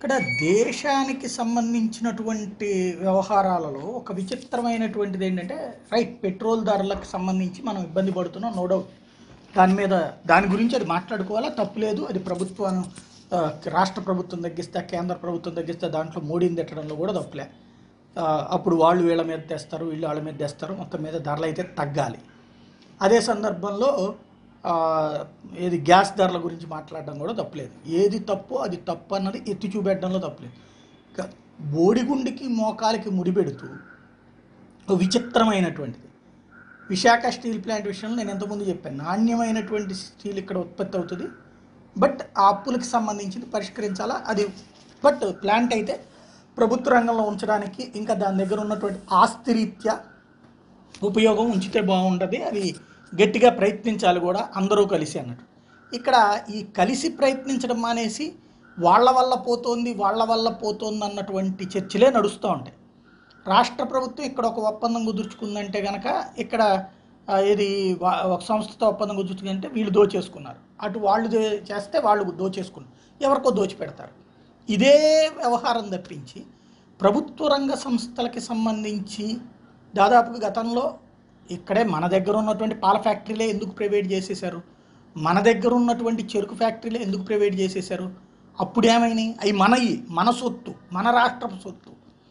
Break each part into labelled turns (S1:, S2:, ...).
S1: ఇక్కడ దేశానికి సంబంధించినటువంటి వ్యవహారాలలో ఒక విచిత్రమైనటువంటిది ఏంటంటే రైట్ పెట్రోల్ ధరలకు సంబంధించి మనం ఇబ్బంది పడుతున్నాం నో డౌట్ దాని మీద దాని గురించి అది మాట్లాడుకోవాలా తప్పులేదు అది ప్రభుత్వం ఆ, రాష్ట్ర ప్రభుత్వం తగ్గిస్తే కేంద్ర ప్రభుత్వం తగ్గిస్తే దాంట్లో మోడీని తిట్టడంలో కూడా తప్పులే ఆ, అప్పుడు వాళ్ళు వీళ్ళ మీద తెస్తారు వీళ్ళు వాళ్ళ మీద తెస్తారు మొత్తం మీద ధరలు అయితే తగ్గాలి అదే సందర్భంలో ఆ, ఏది గ్యాస్ ధరల గురించి మాట్లాడడం కూడా తప్పులేదు ఏది తప్పు అది తప్పు అన్నది ఎత్తి చూపెట్టడంలో తప్పులేదు ఇక బోడిగుండికి మోకాలికి ముడిపెడుతూ ఓ విచిత్రమైనటువంటిది విశాఖ స్టీల్ ప్లాంట్ విషయంలో నేను ఎంతమంది చెప్పాను నాణ్యమైనటువంటి స్టీల్ ఇక్కడ ఉత్పత్తి అవుతుంది బట్ ఆ అప్పులకు సంబంధించింది పరిష్కరించాలా అది బట్ ప్లాంట్ అయితే ప్రభుత్వ రంగంలో ఉంచడానికి ఇంకా దాని దగ్గర ఉన్నటువంటి ఆస్తి రీత్యా ఉపయోగం ఉంచితే బాగుంటుంది అది గట్టిగా ప్రయత్నించాలి కూడా అందరూ కలిసి అన్నట్టు ఇక్కడ ఈ కలిసి ప్రయత్నించడం మానేసి వాళ్ళ వల్ల పోతోంది వాళ్ళ వల్ల పోతోంది అన్నటువంటి చర్చలే నడుస్తూ ఉంటాయి రాష్ట్ర ప్రభుత్వం ఇక్కడ ఒక ఒప్పందం కుదుర్చుకుందంటే కనుక ఇక్కడ ఆ, ఏది వా- ఒక సంస్థతో ఒప్పందం కుదుర్చుకుందంటే వీళ్ళు దోచేసుకున్నారు అటు వాళ్ళు దే- చేస్తే వాళ్ళు దోచేసుకున్నారు ఎవరికో దోచి పెడతారు ఇదే వ్యవహారం తప్పించి ప్రభుత్వ రంగ సంస్థలకి సంబంధించి దాదాపుగా గతంలో ఇక్కడే మన దగ్గర ఉన్నటువంటి పాల ఫ్యాక్టరీలే ఎందుకు ప్రైవేట్ చేసేశారు మన దగ్గర ఉన్నటువంటి చెరుకు ఫ్యాక్టరీలే ఎందుకు ప్రైవేట్ చేసేశారు అప్పుడు ఏమైనాయి అవి మనయి మన సొత్తు మన రాష్ట్రపు సొత్తు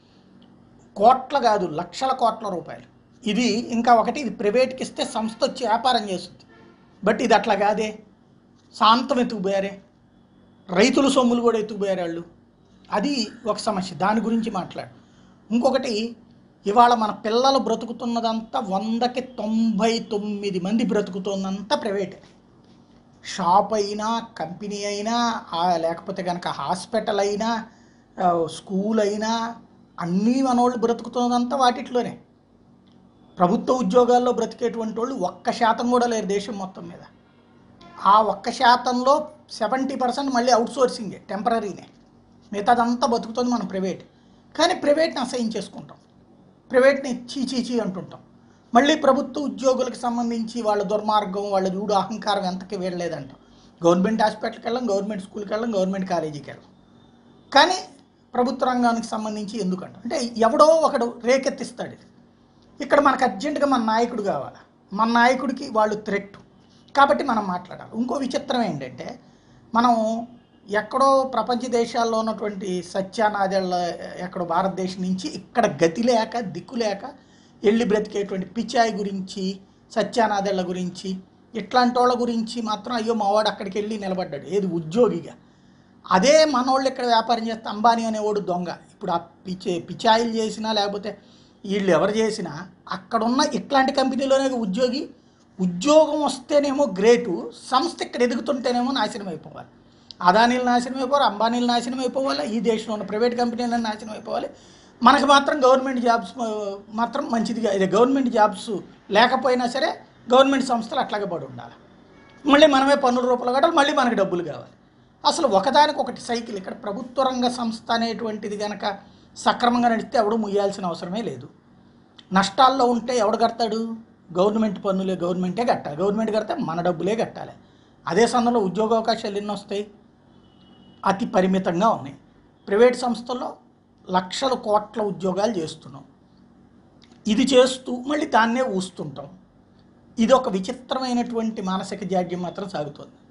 S1: కోట్ల కాదు లక్షల కోట్ల రూపాయలు ఇది ఇంకా ఒకటి ఇది ప్రైవేట్కి ఇస్తే సంస్థ వచ్చి వ్యాపారం చేస్తుంది బట్ ఇది అట్లా కాదే శాంతం ఎత్తుకుపోయారే రైతుల సొమ్ములు కూడా ఎత్తుకుపోయారు వాళ్ళు అది ఒక సమస్య దాని గురించి మాట్లాడు ఇంకొకటి ఇవాళ మన పిల్లలు బ్రతుకుతున్నదంతా వందకి తొంభై తొమ్మిది మంది బ్రతుకుతున్నంతా ప్రైవేటే షాప్ అయినా కంపెనీ అయినా ఆ లేకపోతే కనుక హాస్పిటల్ అయినా ఆ, స్కూల్ అయినా అన్నీ మనోళ్ళు బ్రతుకుతున్నదంతా వాటిట్లోనే ప్రభుత్వ ఉద్యోగాల్లో బ్రతికేటువంటి వాళ్ళు ఒక్క శాతం కూడా లేరు దేశం మొత్తం మీద ఆ ఒక్క శాతంలో సెవెంటీ పర్సెంట్ మళ్ళీ అవుట్ సోర్సింగే టెంపరీనే మిగతాదంతా బతుకుతుంది మనం ప్రైవేట్ కానీ ప్రైవేట్ని అసహించేసుకుంటాం ప్రైవేట్ని చీ చీ చీ అంటుంటాం మళ్ళీ ప్రభుత్వ ఉద్యోగులకు సంబంధించి వాళ్ళ దుర్మార్గం వాళ్ళ చూడు అహంకారం ఎంతకి వీడలేదంటాం గవర్నమెంట్ హాస్పిటల్కి వెళ్ళాం గవర్నమెంట్ స్కూల్కి వెళ్ళాం గవర్నమెంట్ కాలేజీకి వెళ్ళాం కానీ ప్రభుత్వ రంగానికి సంబంధించి ఎందుకంట అంటే ఎవడో ఒకడు రేకెత్తిస్తాడు ఇది ఇక్కడ మనకు అర్జెంటుగా మన నాయకుడు కావాలి మన నాయకుడికి వాళ్ళు థ్రెట్ కాబట్టి మనం మాట్లాడాలి ఇంకో విచిత్రం ఏంటంటే మనం ఎక్కడో ప్రపంచ దేశాల్లో ఉన్నటువంటి సత్యానాదేళ్ళ ఎక్కడో భారతదేశం నుంచి ఇక్కడ గతి లేక దిక్కు లేక వెళ్ళి బ్రతికేటువంటి పిచాయి గురించి సత్యానాదేళ్ళ గురించి ఇట్లాంటి వాళ్ళ గురించి మాత్రం అయ్యో మావాడు అక్కడికి వెళ్ళి నిలబడ్డాడు ఏది ఉద్యోగిగా అదే మనోళ్ళు ఇక్కడ వ్యాపారం చేస్తే అంబానీ అనేవాడు దొంగ ఇప్పుడు ఆ పిచే పిచాయిలు చేసినా లేకపోతే వీళ్ళు ఎవరు చేసినా అక్కడున్న ఇట్లాంటి కంపెనీలోనే ఉద్యోగి ఉద్యోగం వస్తేనేమో గ్రేటు సంస్థ ఇక్కడ ఎదుగుతుంటేనేమో నాశనం అయిపోవాలి అదానీలు నాశనం అయిపోవాలి అంబానీలు నాశనం అయిపోవాలి ఈ దేశంలో ఉన్న ప్రైవేట్ కంపెనీలు నాశనం అయిపోవాలి మనకు మాత్రం గవర్నమెంట్ జాబ్స్ ఆ, మాత్రం మంచిదిగా ఇది గవర్నమెంట్ జాబ్స్ లేకపోయినా సరే గవర్నమెంట్ సంస్థలు అట్లాగే పడి ఉండాలి మళ్ళీ మనమే పన్నుల రూపాయలు కట్టాలి మళ్ళీ మనకి డబ్బులు కావాలి అసలు ఒకదానికి ఒకటి సైకిల్ ఇక్కడ ప్రభుత్వ రంగ సంస్థ అనేటువంటిది కనుక సక్రమంగా నడిస్తే ఎవడు ముయ్యాల్సిన అవసరమే లేదు నష్టాల్లో ఉంటే ఎవడు కడతాడు గవర్నమెంట్ పన్నులే గవర్నమెంటే కట్టాలి గవర్నమెంట్ కడితే మన డబ్బులే కట్టాలి అదే సమయంలో ఉద్యోగ అవకాశాలు ఎన్ని వస్తాయి అతి పరిమితంగా ఉన్నాయి ప్రైవేట్ సంస్థల్లో లక్షల కోట్ల ఉద్యోగాలు చేస్తున్నాం ఇది చేస్తూ మళ్ళీ దాన్నే ఊస్తుంటాం ఇది ఒక విచిత్రమైనటువంటి మానసిక జాడ్యం మాత్రం సాగుతుంది